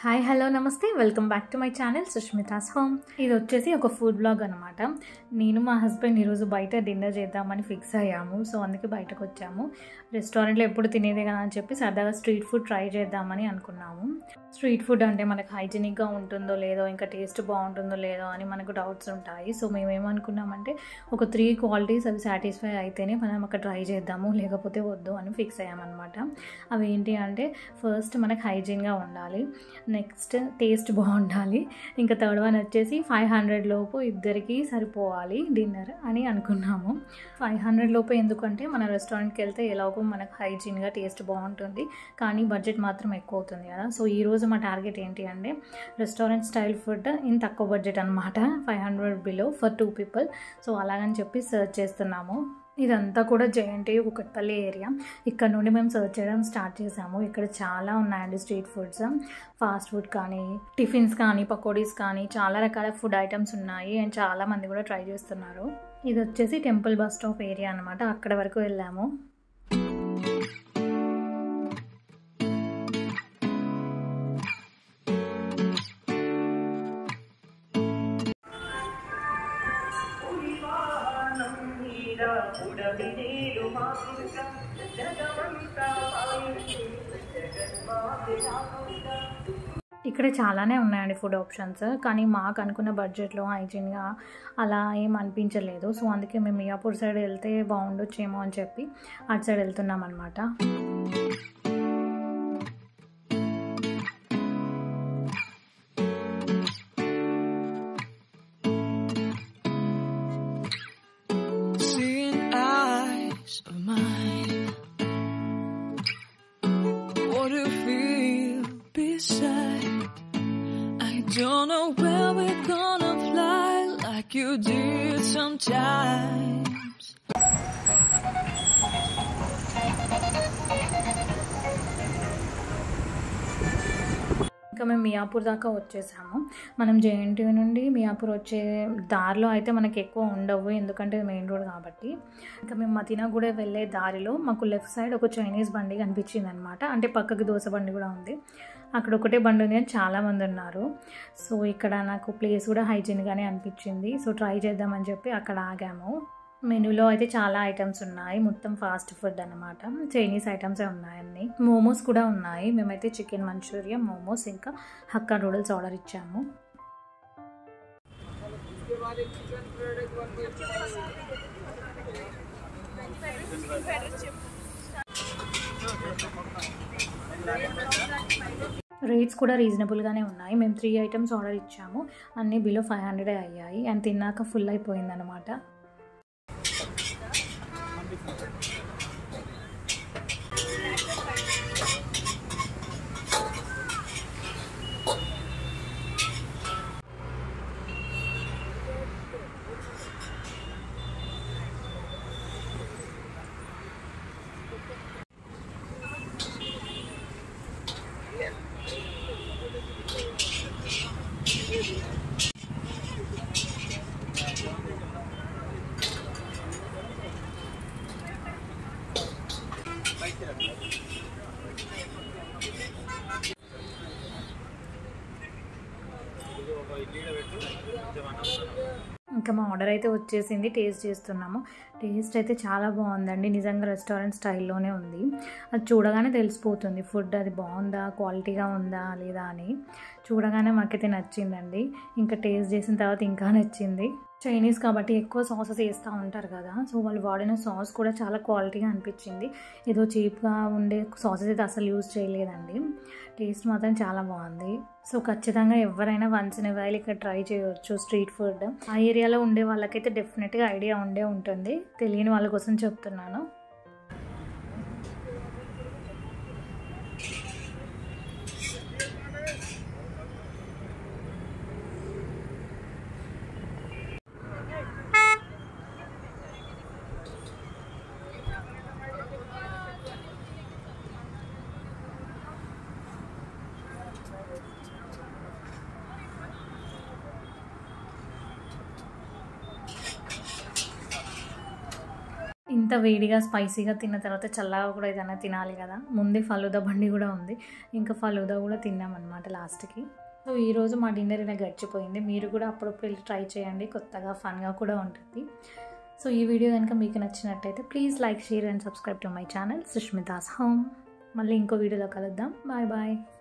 Hi hello నమస్తే welcome back to my channel Sushmita's home ఇది వచ్చేసి ఒక ఫుడ్ బ్లాగ్ అనమాట నేను మా హస్బెండ్ ఈరోజు బయట డిన్నర్ చేద్దామని ఫిక్స్ అయ్యాము సో అందుకే బయటకు వచ్చాము రెస్టారెంట్లో ఎప్పుడు తినేదే కదా అని చెప్పి సరదాగా స్ట్రీట్ ఫుడ్ ట్రై చేద్దామని అనుకున్నాము స్ట్రీట్ ఫుడ్ అంటే మనకు హైజీనిక్గా ఉంటుందో లేదో ఇంకా టేస్ట్ బాగుంటుందో లేదో అని మనకు డౌట్స్ ఉంటాయి సో మేము ఏమనుకున్నామంటే ఒక త్రీ క్వాలిటీస్ అవి సాటిస్ఫై అయితేనే మనం అక్కడ ట్రై చేద్దాము లేకపోతే వద్దు అని ఫిక్స్ అయ్యామన్నమాట అవి ఏంటి అంటే ఫస్ట్ మనకు హైజీన్గా ఉండాలి నెక్స్ట్ టేస్ట్ బాగుండాలి ఇంకా థర్డ్ వన్ వచ్చేసి ఫైవ్ హండ్రెడ్ లోపు ఇద్దరికి సరిపోవాలి డిన్నర్ అని అనుకున్నాము ఫైవ్ హండ్రెడ్ లోపు ఎందుకంటే మన రెస్టారెంట్కి వెళ్తే ఎలాగో మనకు హైజీన్గా టేస్ట్ బాగుంటుంది కానీ బడ్జెట్ మాత్రం ఎక్కువ అవుతుంది కదా సో ఈరోజు మా టార్గెట్ ఏంటి అంటే రెస్టారెంట్ స్టైల్ ఫుడ్ ఇన్ తక్కువ బడ్జెట్ అనమాట five hundred below for two people so అలాగని చెప్పి సర్చ్ చేస్తున్నాము ఇదంతా కూడా జయంటి కుకట్పల్లి ఏరియా ఇక్కడ నుండి మేము సర్చ్ చేయడం స్టార్ట్ చేసాము ఇక్కడ చాలా ఉన్నాయండి స్ట్రీట్ ఫుడ్స్ ఫాస్ట్ ఫుడ్ కానీ టిఫిన్స్ కానీ పకోడీస్ కానీ చాలా రకాల ఫుడ్ ఐటమ్స్ ఉన్నాయి అండ్ చాలా మంది కూడా ట్రై చేస్తున్నారు ఇది వచ్చేసి టెంపుల్ బస్ స్టాప్ ఏరియా అనమాట అక్కడ వరకు వెళ్ళాము ఇక్కడ చాలానే ఉన్నాయండి ఫుడ్ ఆప్షన్స్ కానీ మాకు అనుకున్న బడ్జెట్లో హైజీన్గా అలా ఏం అనిపించలేదు సో అందుకే మేము మియాపూర్ సైడ్ వెళ్తే బాగుండొచ్చేమో అని చెప్పి అటు సైడ్ వెళ్తున్నాం అనమాట Seeing eyes of mine. What do you feel beside? I don't know where we're gonna fly like you did sometimes. ఇంకా మేము మియాపూర్ దాకా వచ్చేసాము మనం జేఎన్టీయూ నుండి మియాపూర్ వచ్చే దారిలో అయితే మనకి ఎక్కువ ఉండవు ఎందుకంటే మెయిన్ రోడ్ కాబట్టి ఇంకా మేము మదీనాగూడ వెళ్ళే దారిలో మాకు లెఫ్ట్ సైడ్ ఒక చైనీస్ బండి కనిపించింది అనమాట అంటే పక్కకి దోశ బండి కూడా ఉంది అక్కడ ఒకటే బండి ఉంది అని చాలామంది ఉన్నారు సో ఇక్కడ నాకు ప్లేస్ కూడా హైజీన్గానే అనిపించింది సో ట్రై చేద్దామని చెప్పి అక్కడ ఆగాము మెనూలో అయితే చాలా ఐటమ్స్ ఉన్నాయి మొత్తం ఫాస్ట్ ఫుడ్ అనమాట చైనీస్ ఐటమ్సే ఉన్నాయి అన్ని మోమోస్ కూడా ఉన్నాయి మేమైతే చికెన్ మంచూరియా మోమోస్ ఇంకా హక్కా నూడిల్స్ ఆర్డర్ ఇచ్చాము రేట్స్ కూడా రీజనబుల్గానే ఉన్నాయి మేము త్రీ ఐటమ్స్ ఆర్డర్ ఇచ్చాము అన్నీ బిలో ఫైవ్ హండ్రెడ్ అయ్యాయి అండ్ తిన్నాక ఫుల్ అయిపోయింది అనమాట ఇంకా మా ఆర్డర్ అయితే వచ్చేసింది టేస్ట్ చేస్తున్నాము టేస్ట్ అయితే చాలా బాగుందండి నిజంగా రెస్టారెంట్ స్టైల్లోనే ఉంది అది చూడగానే తెలిసిపోతుంది ఫుడ్ అది బాగుందా క్వాలిటీగా ఉందా లేదా అని చూడగానే మాకైతే నచ్చిందండి ఇంకా టేస్ట్ చేసిన తర్వాత ఇంకా నచ్చింది చైనీస్ కాబట్టి ఎక్కువ సాసెస్ వేస్తూ ఉంటారు కదా సో వాళ్ళు వాడిన సాస్ కూడా చాలా క్వాలిటీగా అనిపించింది ఏదో చీప్గా ఉండే సాసెస్ అయితే అసలు యూజ్ చేయలేదండి టేస్ట్ మాత్రం చాలా బాగుంది సో ఖచ్చితంగా ఎవరైనా వన్స్ ఇన్ వైల్ ఇక్కడ ట్రై చేయవచ్చు స్ట్రీట్ ఫుడ్ ఆ ఏరియాలో ఉండే వాళ్ళకైతే డెఫినెట్గా ఐడియా ఉండే ఉంటుంది తెలియని వాళ్ళ కోసం చెప్తున్నాను ఇంత వేడిగా స్పైసీగా తిన్న తర్వాత చల్లగా కూడా ఏదైనా తినాలి కదా ముందే ఫలూదా బండి కూడా ఉంది ఇంకా ఫలూదా కూడా తిన్నామన్నమాట లాస్ట్కి సో ఈరోజు మా డిన్నర్ ఇలా గడిచిపోయింది మీరు కూడా అప్పుడప్పుడు వెళ్ళి ట్రై చేయండి కొత్తగా ఫన్గా కూడా ఉంటుంది సో ఈ వీడియో కనుక మీకు నచ్చినట్టయితే please like share and subscribe to my channel Sushmita's home మళ్ళీ ఇంకో వీడియోలో కలుద్దాం బాయ్ బాయ్